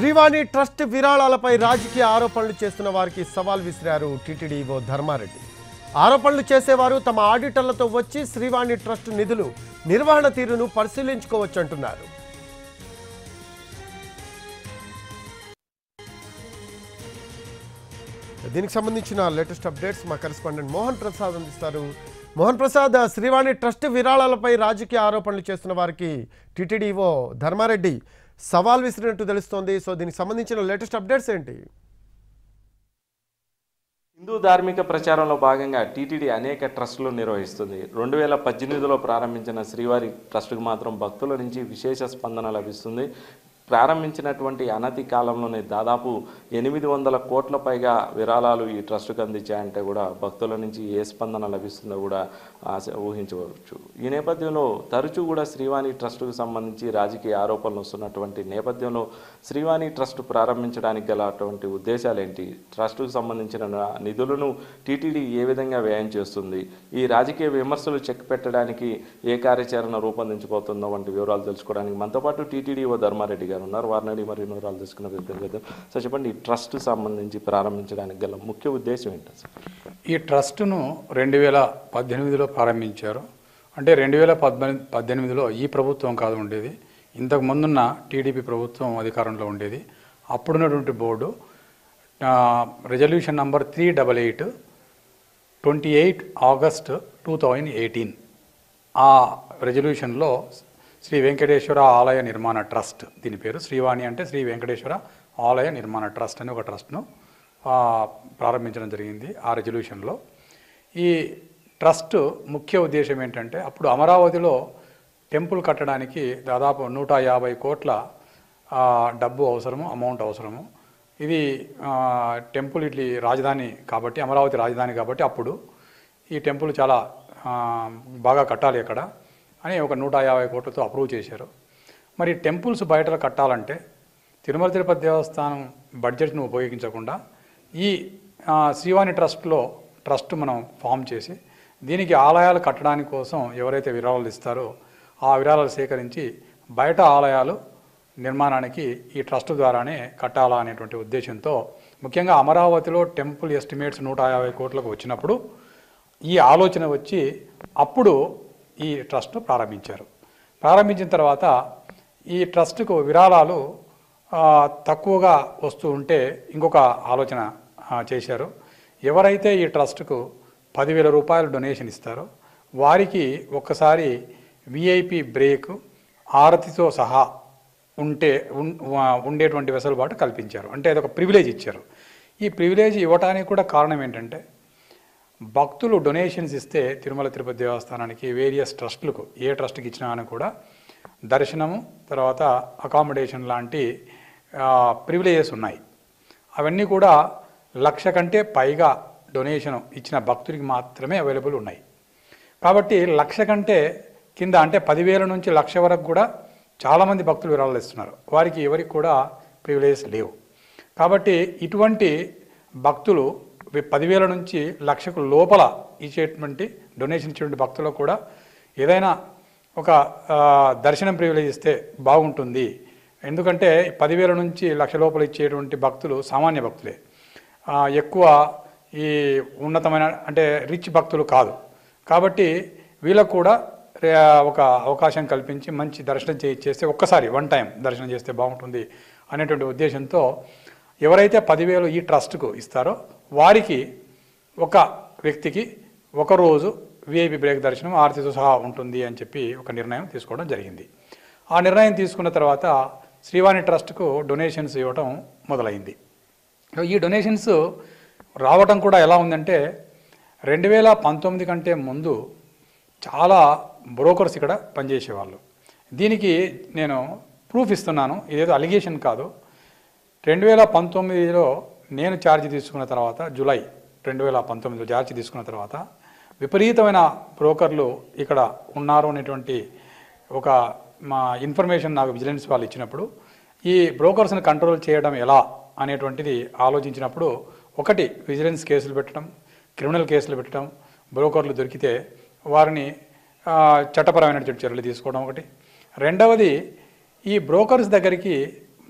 Srivani trust విరాళాలపై రాజకీయ ఆరోపణలు చేస్తున్న వారికి సవాల్ విసిరారు టీటీడీ ఈవో ధర్మారెడ్డి ఆరోపణలు చేసేవారు తమ ఆడిటర్లతో వచ్చి శ్రీవాణి ట్రస్ట్ నిధులు నిర్వహణ తీరును పరిశీలించుకోవచ్చు అంటున్నారు దీనికి సంబంధించిన లేటెస్ట్ అప్డేట్స్ మా కరెస్పాండెంట్ మోహన్ ప్రసాద్ అందిస్తారు మోహన్ ప్రసాద్ శ్రీవాణి ట్రస్ట్ విరాళాలపై రాజకీయ ఆరోపణలు చేస్తున్న వారికి టీటీడీఓ ధర్మారెడ్డి సవాల్ విసిరినట్టు తెలుస్తోంది సో దీనికి సంబంధించిన లేటెస్ట్ అప్డేట్స్ ఏంటి హిందూ ధార్మిక ప్రచారంలో భాగంగా టీటీడీ అనేక ట్రస్టులు నిర్వహిస్తుంది రెండు వేల పద్దెనిమిదిలో ప్రారంభించిన శ్రీవారి ట్రస్టుకు మాత్రం భక్తుల నుంచి విశేష స్పందన లభిస్తుంది ప్రారంభించినటువంటి అనతి కాలంలోనే దాదాపు ఎనిమిది వందల కోట్ల పైగా విరాళాలు ఈ ట్రస్టుకు అందించాయంటే కూడా భక్తుల నుంచి ఏ స్పందన లభిస్తుందో కూడా ఆశ ఊహించవచ్చు ఈ నేపథ్యంలో తరచూ కూడా శ్రీవాణి ట్రస్టుకు సంబంధించి రాజకీయ ఆరోపణలు వస్తున్నటువంటి నేపథ్యంలో శ్రీవాణి ట్రస్ట్ ప్రారంభించడానికి గల అటువంటి ఉద్దేశాలు ఏంటి ట్రస్టుకు సంబంధించిన నా- నిధులను టీటీడీ ఏ విధంగా వ్యయం చేస్తుంది ఈ రాజకీయ విమర్శలు చెక్ పెట్టడానికి ఏ కార్యాచరణ రూపొందించబోతుందో వంటి వివరాలు తెలుసుకోవడానికి మనతో పాటు టీటీడీ ఓ ధర్మారెడ్డి గారు ఉన్నారు వారిని అడిగి మరి వివరాలు తెలుసుకున్న ప్రయత్నం చేద్దాం సో చెప్పండి ఈ ట్రస్ట్ సంబంధించి ప్రారంభించడానికి గల ముఖ్య ఉద్దేశం ఏంటి అసలు ఈ ట్రస్టును రెండు వేల పద్దెనిమిదిలో ప్రారంభించారు అంటే రెండు వేల పద్దెనిమిది పద్దెనిమిదిలో ఈ ప్రభుత్వం కాదు ఉండేది ఇంతకు ముందున్న టీడీపీ ప్రభుత్వం అధికారంలో ఉండేది అప్పుడున్నటువంటి board resolution number three double eight twenty eight August two thousand eighteen ఆ రెజల్యూషన్లో శ్రీ వెంకటేశ్వర ఆలయ నిర్మాణ ట్రస్ట్ దీని పేరు శ్రీవాణి అంటే శ్రీ వెంకటేశ్వర ఆలయ నిర్మాణ ట్రస్ట్ అని ఒక ట్రస్ట్ను ఆ, ప్రారంభించడం జరిగింది ఆ రెజల్యూషన్లో ఈ ట్రస్ట్ ముఖ్య ఉద్దేశం ఏంటంటే అప్పుడు అమరావతిలో టెంపుల్ కట్టడానికి దాదాపు నూట యాభై కోట్ల ఆ, డబ్బు అవసరము అమౌంట్ అవసరము ఇది ఆ, టెంపుల్ ఇట్లి రాజధాని కాబట్టి అమరావతి రాజధాని కాబట్టి అప్పుడు ఈ టెంపుల్ చాలా ఆ, బాగా కట్టాలి అక్కడ అని ఒక నూట యాభై కోట్లతో అప్రూవ్ చేశారు మరి టెంపుల్స్ బయట కట్టాలంటే తిరుమల తిరుపతి దేవస్థానం బడ్జెట్ను ఉపయోగించకుండా ఈ ఆ, శ్రీవాణి ట్రస్ట్లో ట్రస్ట్ మనం ఫామ్ చేసి దీనికి ఆలయాలు కట్టడానికి కోసం ఎవరైతే విరాళాలు ఇస్తారో ఆ విరాళాలు సేకరించి బయట ఆలయాలు నిర్మాణానికి ఈ ట్రస్ట్ ద్వారానే కట్టాలా అనేటువంటి ఉద్దేశంతో ముఖ్యంగా అమరావతిలో టెంపుల్ ఎస్టిమేట్స్ నూట యాభై కోట్లకు వచ్చినప్పుడు ఈ ఆలోచన వచ్చి అప్పుడు ఈ ట్రస్ట్ ప్రారంభించారు ప్రారంభించిన తర్వాత ఈ ట్రస్ట్కు విరాళాలు ఆ, తక్కువగా వస్తూ ఉంటే ఇంకొక ఆలోచన ఆ, చేశారు ఎవరైతే ఈ ట్రస్ట్కు పదివేల రూపాయలు డొనేషన్ ఇస్తారో వారికి ఒక్కసారి విఐపి బ్రేక్ ఆరతితో సహా ఉంటే ఉన్- వా- ఉండేటువంటి వెసులుబాటు కల్పించారు అంటే అదొక ప్రివిలేజ్ ఇచ్చారు ఈ ప్రివిలేజ్ ఇవ్వటానికి కూడా కారణం ఏంటంటే భక్తులు డొనేషన్స్ ఇస్తే తిరుమల తిరుపతి దేవస్థానానికి వేరియస్ ట్రస్టులకు ఏ ట్రస్ట్కి ఇచ్చినా అని కూడా దర్శనము తర్వాత అకామిడేషన్ లాంటి ప్రివిలేజెస్ ఉన్నాయి అవన్నీ కూడా లక్ష కంటే పైగా డొనేషన్ ఇచ్చిన భక్తుడికి మాత్రమే అవైలబుల్ ఉన్నాయి కాబట్టి లక్ష కంటే కింద అంటే పదివేల నుంచి లక్ష వరకు కూడా చాలామంది భక్తులు విరాళాలు ఇస్తున్నారు వారికి ఎవరికి కూడా ప్రివిలేజెస్ లేవు కాబట్టి ఇటువంటి భక్తులు వి- పదివేల నుంచి లక్షకు లోపల ఇచ్చేటువంటి డొనేషన్ ఇచ్చేటువంటి భక్తులకు కూడా ఏదైనా ఒక ఆ, దర్శనం ప్రివిలేజ్ ఇస్తే బాగుంటుంది ఎందుకంటే పదివేల నుంచి లక్ష లోపల ఇచ్చేటువంటి భక్తులు సామాన్య భక్తులే ఆ, ఎక్కువ ఈ ఉన్నతమైన అంటే రిచ్ భక్తులు కాదు కాబట్టి వీళ్ళకు కూడా రే- ఒక అవకాశం కల్పించి మంచి దర్శనం చే చేస్తే ఒక్కసారి వన్ టైం దర్శనం చేస్తే బాగుంటుంది అనేటువంటి ఉద్దేశంతో ఎవరైతే పదివేలు ఈ ట్రస్ట్కు ఇస్తారో వారికి ఒక వ్యక్తికి ఒక రోజు విఐపి బ్రేక్ దర్శనం ఆరతితో సహా ఉంటుంది అని చెప్పి ఒక నిర్ణయం తీసుకోవడం జరిగింది ఆ నిర్ణయం తీసుకున్న తర్వాత శ్రీవాణి ట్రస్ట్కు డొనేషన్స్ ఇవ్వటం మొదలైంది ఈ డొనేషన్స్ రావటం కూడా ఎలా ఉందంటే రెండు వేల పంతొమ్మిది కంటే ముందు చాలా బ్రోకర్స్ ఇక్కడ పనిచేసేవాళ్ళు దీనికి నేను ప్రూఫ్ ఇస్తున్నాను ఇదేదో అలిగేషన్ కాదు రెండు వేల పంతొమ్మిదిలో నేను ఛార్జ్ తీసుకున్న తర్వాత జూలై రెండు వేల పంతొమ్మిదిలో ఛార్జ్ తీసుకున్న తర్వాత విపరీతమైన బ్రోకర్లు ఇక్కడ ఉన్నారు అనేటువంటి ఒక మా ఇన్ఫర్మేషన్ నాకు విజిలెన్స్ వాళ్ళు ఇచ్చినప్పుడు ఈ బ్రోకర్స్ని కంట్రోల్ చేయడం ఎలా అనేటువంటిది ఆలోచించినప్పుడు ఒకటి విజిలెన్స్ కేసులు పెట్టడం క్రిమినల్ కేసులు పెట్టడం బ్రోకర్లు దొరికితే వారిని ఆ, చట్టపరమైనటువంటి చర్యలు తీసుకోవడం ఒకటి రెండవది ఈ బ్రోకర్స్ దగ్గరికి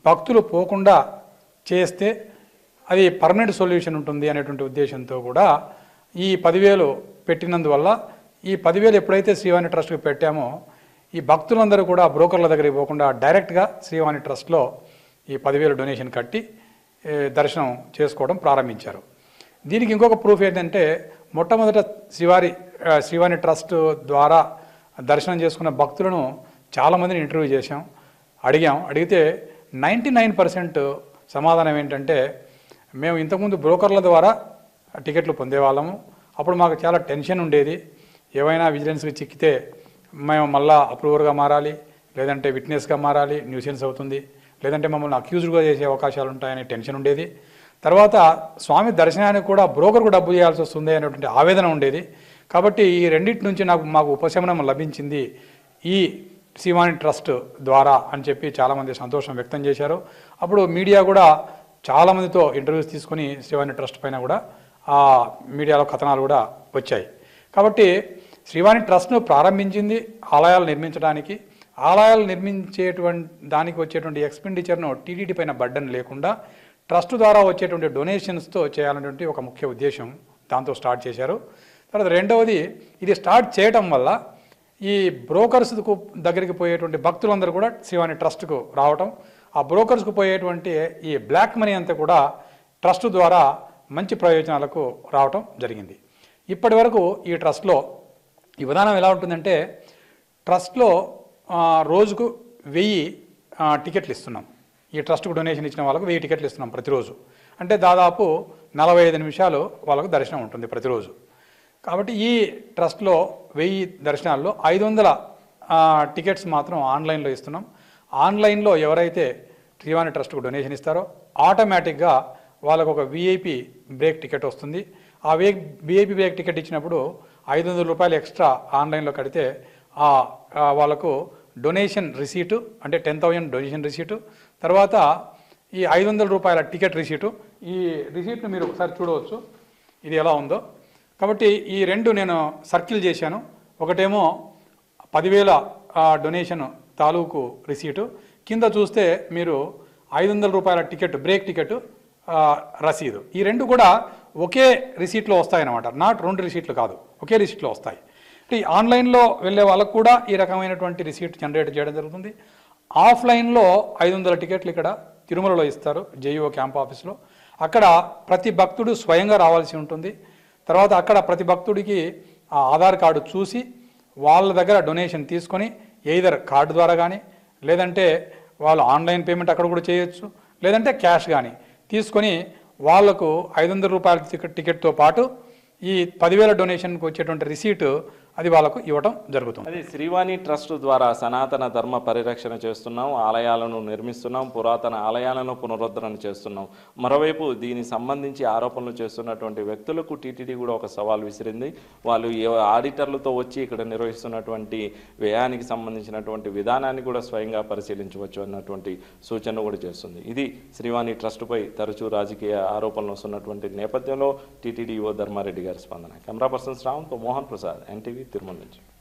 భక్తులు పోకుండా చేస్తే అది పర్మనెంట్ సొల్యూషన్ ఉంటుంది అనేటువంటి ఉద్దేశంతో కూడా ఈ పదివేలు పెట్టినందువల్ల ఈ పదివేలు ఎప్పుడైతే శ్రీవాణి ట్రస్ట్కి పెట్టామో ఈ భక్తులందరూ కూడా బ్రోకర్ల దగ్గరికి పోకుండా డైరెక్ట్గా శ్రీవాణి ట్రస్ట్లో ఈ పదివేలు డొనేషన్ కట్టి ఏ, దర్శనం చేసుకోవడం ప్రారంభించారు దీనికి ఇంకొక ప్రూఫ్ ఏంటంటే మొట్టమొదట శ్రీవారి ఆ, శ్రీవాణి ట్రస్ట్ ద్వారా దర్శనం చేసుకున్న భక్తులను చాలామందిని ఇంటర్వ్యూ చేశాం అడిగాం అడిగితే నైంటీ నైన్ పర్సెంట్ సమాధానం ఏంటంటే మేము ఇంతకుముందు బ్రోకర్ల ద్వారా టికెట్లు పొందేవాళ్ళము అప్పుడు మాకు చాలా టెన్షన్ ఉండేది ఏవైనా విజిలెన్స్కి చిక్కితే మేము మళ్ళా అప్రూవర్గా మారాలి లేదంటే విట్నెస్గా మారాలి న్యూసెన్స్ అవుతుంది లేదంటే మమ్మల్ని అక్యూజ్డ్గా చేసే అవకాశాలు ఉంటాయనే టెన్షన్ ఉండేది తర్వాత స్వామి దర్శనానికి కూడా బ్రోకర్కు డబ్బు చేయాల్సి వస్తుంది అనేటువంటి ఆవేదన ఉండేది కాబట్టి ఈ రెండింటి నుంచి నాకు మాకు ఉపశమనం లభించింది ఈ శివాని ట్రస్ట్ ద్వారా అని చెప్పి చాలామంది సంతోషం వ్యక్తం చేశారు అప్పుడు మీడియా కూడా చాలామందితో ఇంటర్వ్యూస్ తీసుకొని శివాని ట్రస్ట్ పైన కూడా ఆ మీడియాలో కథనాలు కూడా వచ్చాయి కాబట్టి శ్రీవాణి ట్రస్ట్ను ప్రారంభించింది ఆలయాలు నిర్మించడానికి ఆలయాలు నిర్మించేటువంటి దానికి వచ్చేటువంటి ఎక్స్పెండిచర్ను టీటీడీ పైన బడ్డన్ లేకుండా ట్రస్ట్ ద్వారా వచ్చేటువంటి డొనేషన్స్తో చేయాలనేటువంటి ఒక ముఖ్య ఉద్దేశం దాంతో స్టార్ట్ చేశారు తర్వాత రెండవది ఇది స్టార్ట్ చేయటం వల్ల ఈ బ్రోకర్స్కు దగ్గరికి పోయేటువంటి భక్తులందరూ కూడా శివాని ట్రస్ట్కు రావటం ఆ బ్రోకర్స్కు పోయేటువంటి ఈ బ్లాక్ మనీ అంతా కూడా ట్రస్ట్ ద్వారా మంచి ప్రయోజనాలకు రావటం జరిగింది ఇప్పటి వరకు ఈ ట్రస్ట్లో ఈ విధానం ఎలా ఉంటుందంటే ట్రస్ట్లో ఆ, రోజుకు వెయ్యి ఆ, టికెట్లు ఇస్తున్నాం ఈ ట్రస్ట్కు డొనేషన్ ఇచ్చిన వాళ్ళకు వెయ్యి టికెట్లు ఇస్తున్నాం ప్రతిరోజు అంటే దాదాపు నలభై ఐదు నిమిషాలు వాళ్ళకు దర్శనం ఉంటుంది ప్రతిరోజు కాబట్టి ఈ ట్రస్ట్లో వెయ్యి దర్శనాల్లో ఐదు వందల ఆ, టికెట్స్ మాత్రం ఆన్లైన్లో ఇస్తున్నాం ఆన్లైన్లో ఎవరైతే శ్రీవాణి ట్రస్ట్కు డొనేషన్ ఇస్తారో ఆటోమేటిక్గా వాళ్ళకు ఒక విఐపి బ్రేక్ టికెట్ వస్తుంది ఆ వే విఐపి బ్రేక్ టికెట్ ఇచ్చినప్పుడు ఐదు వందల రూపాయలు ఎక్స్ట్రా ఆన్లైన్లో కడితే ఆ ఆ వాళ్ళకు డొనేషన్ రిసీటు అంటే టెన్ థౌజండ్ డొనేషన్ రిసీటు తర్వాత ఈ ఐదు వందల రూపాయల టికెట్ రిసీటు ఈ రిసీట్ను మీరు ఒకసారి చూడవచ్చు ఇది ఎలా ఉందో కాబట్టి ఈ రెండు నేను సర్కిల్ చేశాను ఒకటేమో పదివేల ఆ, డొనేషన్ తాలూకు రిసీటు కింద చూస్తే మీరు ఐదు వందల రూపాయల టికెట్ బ్రేక్ టికెట్ ఆ, రసీదు ఈ రెండు కూడా ఒకే రిసీట్లో వస్తాయన్నమాట నాట్ రెండు రిసీట్లు కాదు ఒకే రిసీట్లో వస్తాయి అంటే ఈ ఆన్లైన్లో వెళ్ళే వాళ్ళకు కూడా ఈ రకమైనటువంటి రిసీట్ జనరేట్ చేయడం జరుగుతుంది ఆఫ్లైన్లో ఐదు వందల టికెట్లు ఇక్కడ తిరుమలలో ఇస్తారు జేఈఓ క్యాంప్ ఆఫీస్లో అక్కడ ప్రతి భక్తుడు స్వయంగా రావాల్సి ఉంటుంది తర్వాత అక్కడ ప్రతి భక్తుడికి ఆ ఆధార్ కార్డు చూసి వాళ్ళ దగ్గర డొనేషన్ తీసుకొని ఎయిదర్ కార్డు ద్వారా కానీ లేదంటే వాళ్ళు ఆన్లైన్ పేమెంట్ అక్కడ కూడా చేయొచ్చు లేదంటే క్యాష్ కానీ తీసుకొని వాళ్లకు ఐదు వందల రూపాయల టికెట్ టికెట్తో పాటు ఈ పదివేల డొనేషన్కి వచ్చేటువంటి రిసీట్ అది వాళ్ళకు ఇవ్వటం జరుగుతుంది అది శ్రీవాణి ట్రస్ట్ ద్వారా సనాతన ధర్మ పరిరక్షణ చేస్తున్నాం ఆలయాలను నిర్మిస్తున్నాం పురాతన ఆలయాలను పునరుద్ధరణ చేస్తున్నాం మరోవైపు దీనికి సంబంధించి ఆరోపణలు చేస్తున్నటువంటి వ్యక్తులకు టీటీడీ కూడా ఒక సవాల్ విసిరింది వాళ్ళు ఏ ఆడిటర్లతో వచ్చి ఇక్కడ నిర్వహిస్తున్నటువంటి వ్యయానికి సంబంధించినటువంటి విధానాన్ని కూడా స్వయంగా పరిశీలించవచ్చు అన్నటువంటి సూచన కూడా చేస్తుంది ఇది శ్రీవాణి ట్రస్టుపై తరచూ రాజకీయ ఆరోపణలు వస్తున్నటువంటి నేపథ్యంలో టీటీడీ ఓ ధర్మారెడ్డి గారి స్పందన కెమెరా పర్సన్ శ్రావణ్తో మోహన్ ప్రసాద్ ఎన్టీవీ తిరుమల నుంచి